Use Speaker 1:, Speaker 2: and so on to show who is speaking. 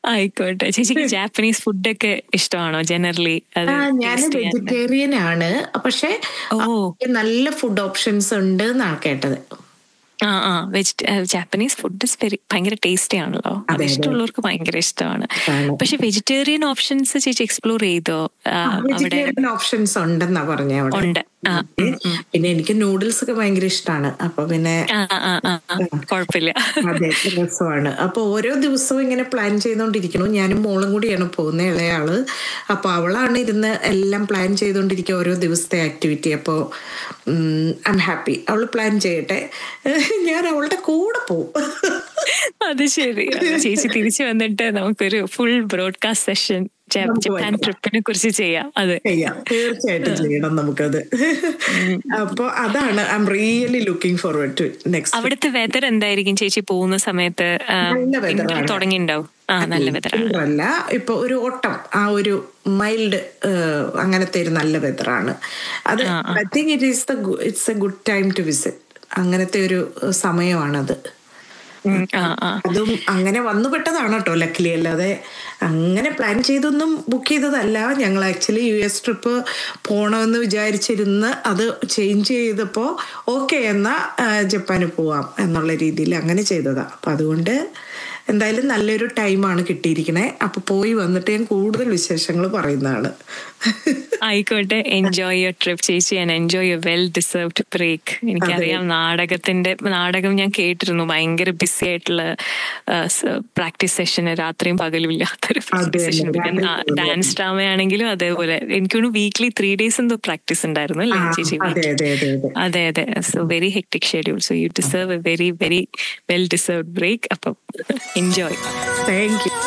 Speaker 1: ആയിക്കോട്ടെ ചേച്ചിക്ക് ജാപ്പനീസ് ഫുഡൊക്കെ ഇഷ്ടമാണോ ജനറലി അത്
Speaker 2: ആ ഞാൻ
Speaker 1: taste ചെയ്യാൻ?
Speaker 2: വെജിറ്റേറിയൻ ആണ് പക്ഷെ
Speaker 1: ഓ
Speaker 2: നല്ല ഫുഡ് ഓപ്ഷൻസ് ഉണ്ട് എന്നാണ് കേട്ടത്
Speaker 1: ആ ആ വെജിറ്റ ജാപ്പനീസ് ഫുഡ് വെരി ഭയങ്കര ടേസ്റ്റി ആണല്ലോ അത്
Speaker 2: അതെ.
Speaker 1: ഇഷ്ടമുള്ളവർക്ക് ഭയങ്കര ഇഷ്ടമാണ്
Speaker 2: ആണ്.
Speaker 1: പക്ഷെ വെജിറ്റേറിയൻ ഓപ്ഷൻസ് ചേച്ചി എക്സ്പ്ലോർ ചെയ്തോ ആ, അവിടെ
Speaker 2: വെജിറ്റേറിയൻ ഓപ്ഷൻസ് ഉണ്ടെന്നാ പറഞ്ഞ അവിടെ
Speaker 1: ഉണ്ട് ആ
Speaker 2: പിന്നെ എനിക്ക് നൂഡിൽസ് ഒക്കെ ഭയങ്കര ഇഷ്ടമാണ് അപ്പൊ പിന്നെ
Speaker 1: ആ ആ ആ ആ, കുഴപ്പമില്ല
Speaker 2: അതെ രസമാണ് അപ്പൊ ഓരോ ദിവസവും ഇങ്ങനെ പ്ലാൻ ചെയ്തോണ്ടിരിക്കണം ഞാനും മോളും കൂടിയാണ് പോകുന്ന ഇളയാള് അപ്പൊ അവളാണ് ഇരുന്ന് എല്ലാം പ്ലാൻ ചെയ്തോണ്ടിരിക്കുക ഓരോ ദിവസത്തെ ആക്ടിവിറ്റി അപ്പോ ഐ എം ഹാപ്പി അവള് പ്ലാൻ ചെയ്യട്ടെ ഞാൻ അവളുടെ കൂടെ പോവും
Speaker 1: അത് ശരി ചേച്ചി തിരിച്ചു വന്നിട്ട് നമുക്കൊരു ഫുൾ ബ്രോഡ്കാസ്റ്റ് സെഷൻ ജപ്പാൻ ട്രിപ്പിനെ കുറിച്ച് ചെയ്യാം അതെ
Speaker 2: ചെയ്യാം തീർച്ചയായിട്ടും ചെയ്യണം നമുക്കത് അപ്പൊ അതാണ് I'm really looking forward to next
Speaker 1: അവിടുത്തെ വെതർ എന്തായിരിക്കും ചേച്ചി പോകുന്ന സമയത്ത് ആ,
Speaker 2: നല്ല weather ആണ്.
Speaker 1: തുടങ്ങിണ്ടാവും ആ നല്ല വെതറാണ്
Speaker 2: അല്ല ഇപ്പൊ ഒരു ഓട്ടം ആ ഒരു മൈൽഡ് അങ്ങനത്തെ ഒരു നല്ല വെതറാണ് അത് I think it is the it's a good time to visit അങ്ങനത്തെ ഒരു ഏഹ്, സമയമാണത്
Speaker 1: ആ ആ
Speaker 2: അതും അങ്ങനെ വന്നു പെട്ടതാണ് കേട്ടോ ലക്കിലി അല്ലാതെ അങ്ങനെ പ്ലാൻ ചെയ്തൊന്നും ബുക്ക് ചെയ്തതല്ല ഞങ്ങൾ ആക്ച്വലി യു എസ് ട്രിപ്പ് പോകണമെന്ന് വിചാരിച്ചിരുന്ന് അത് ചേഞ്ച് ചെയ്തപ്പോൾ ഓക്കെ എന്നാ ആ, ജപ്പാന് പോവാം എന്നുള്ള രീതിയിൽ അങ്ങനെ ചെയ്തതാ അപ്പം അതുകൊണ്ട് എന്തായാലും നല്ലൊരു ടൈമാണ് കിട്ടിയിരിക്കണേ അപ്പൊ പോയി വന്നിട്ട് ഞാൻ കൂടുതൽ വിശേഷങ്ങൾ പറയുന്നതാണ്
Speaker 1: ആയിക്കോട്ടെ എൻജോയ് യുവർ ട്രിപ്പ് ചേച്ചി and enjoy your well deserved break എനിക്കറിയാം നാടകത്തിന്റെ നാടകം ഞാൻ കേട്ടിരുന്നു ഭയങ്കര ബിസി ആയിട്ടുള്ള പ്രാക്ടീസ് സെഷന് രാത്രിയും പകലും ഇല്ലാത്തൊരു പ്രാക്ടീസ് സെഷൻ പിന്നെ ഡാൻസ് ഡ്രാമ ആണെങ്കിലും അതേപോലെ എനിക്ക് തോന്നുന്നു വീക്ക്ലി ത്രീ ഡേയ്സ് എന്തോ പ്രാക്ടീസ് ഉണ്ടായിരുന്നു അല്ലേ ചേച്ചി
Speaker 2: അതെ അതെ അതെ അതെ
Speaker 1: അതെ അതെ so very hectic schedule so you deserve a very very well deserved break അപ്പം എൻജോയ്
Speaker 2: താങ്ക് യു